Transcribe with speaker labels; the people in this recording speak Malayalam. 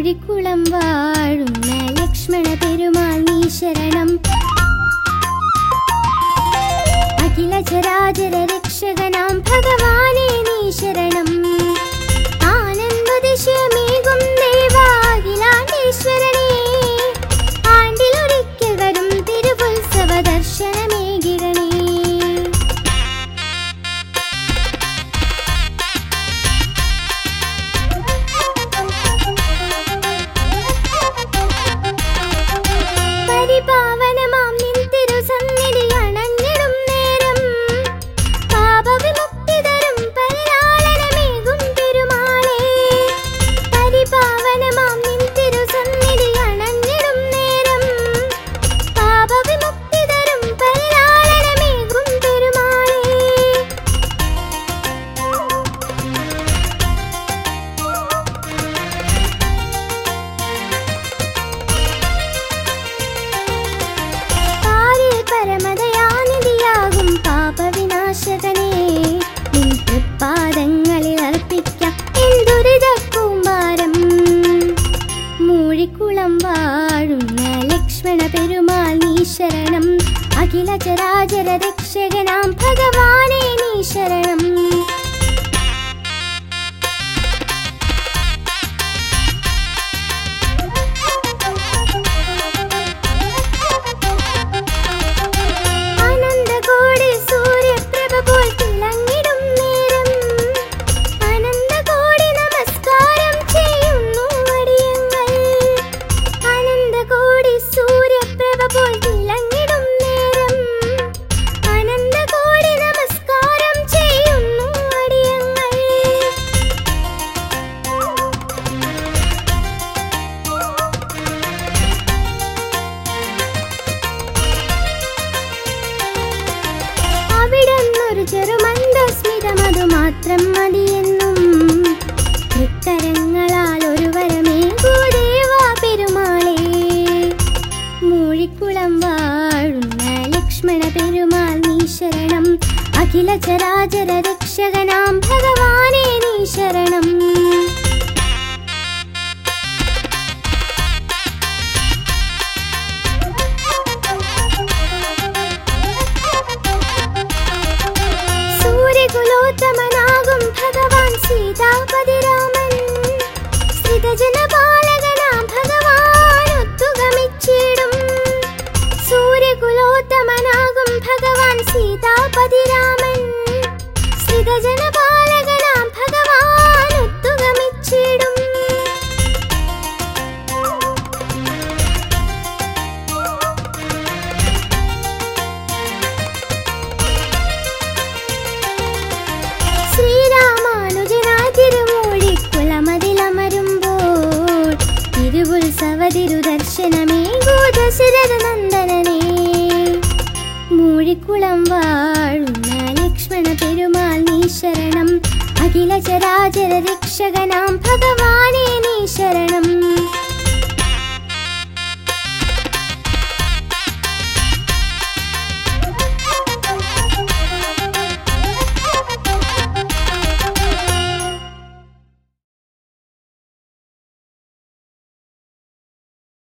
Speaker 1: മൂഴിക്കുളം വാഴുന്ന ലക്ഷ്മണ പെരുമാൾ നീ ശരണം അഖില ചരാചര രക്ഷകനാം ഭഗവാനെ നീ ശരണം ആനന്ദദിശയമേകും ദേവാഖിലാണ്ടേശ്വരനേ ആണ്ടിലൊരിക്കൽ വരും തിരുവുത്സവ ദർശനമേകിടണേ പരിപാവനമാം നിൻ തിരുസന്നിധി അണഞ്ഞിടും നേരം പാപവിമുക്തി തരും പരിലാളനമേകും പെരുമാളേ പരിപാവനമാം നിൻ തിരുസന്നിധി അണഞ്ഞിടും നേരം പാപവിമുക്തി തരും പരിലാളനമേകും പെരുമാളേ പാരിൽ പരമദയാനിധിയാകും പാപവിനാശകനേ നിൻ തൃപ്പാദങ്ങളിൽ അർപ്പിക്കാം എൻ ദുരിതക്കൂമ്പാരം മൂഴിക്കുളം വാഴുന്ന ലക്ഷ്മണ പെരുമാൾ നീ ശരണം അഖില ചരാചര രക്ഷകനാം ഭഗവാനെ നീ ശരണം അനന്തകോടി സൂര്യപ്രഭ പോൽ തിളങ്ങിടും നേരം അനന്തകോടി നമസ്കാരം ചെയ്യുന്നു അടിയങ്ങൾ അനന്തകോടി സൂര്യപ്രഭ പോൽ തിളങ്ങിടും നേരം അനന്തകോടി നമസ്കാരം ചെയ്യുന്നു അടിയങ്ങൾ അവിടുന്നൊരു ചെറുമന്ദസ്മിതം അതു മാത്രം മതിയെന്നും തൃക്കരങ്ങളാൽ ഒരു വരമേകൂ ദേവാ പെരുമാളേ മൂഴിക്കുളം വാഴുന്ന ലക്ഷ്മണ പെരുമാൾ നീ ശരണം അഖില ചരാചര രക്ഷകനാം ഭഗവാനെ നീ ശരണം സൂര്യകുലോത്തമനാകും ഭഗവാൻ സീതാപതിരാമൻ ശ്രിതജനപാലകനാം ഭഗവാൻ ഒത്തുഗമിച്ചിടും സൂര്യകുലോത്തമനാകും ഭഗവാൻ സീതാപതിരാമൻ ശ്രിതജനപാലകനാം ഭഗവാൻ ഒത്തുഗമിച്ചിടും ശ്രീരാമാനുജനായി തിരുമൂഴി കുളമതിലമരുമ്പോൾ തിരുവുത്സവ തിരുദർശനമേ ഗോദശരഥ നന്ദനനേ മൂഴിക്കുളം വാഴുന്ന ലക്ഷ്മണ പെരുമാൾ നീ ശരണം അഖില ചരാചര രക്ഷകനാം ഭഗവാനെ നീ ശരണം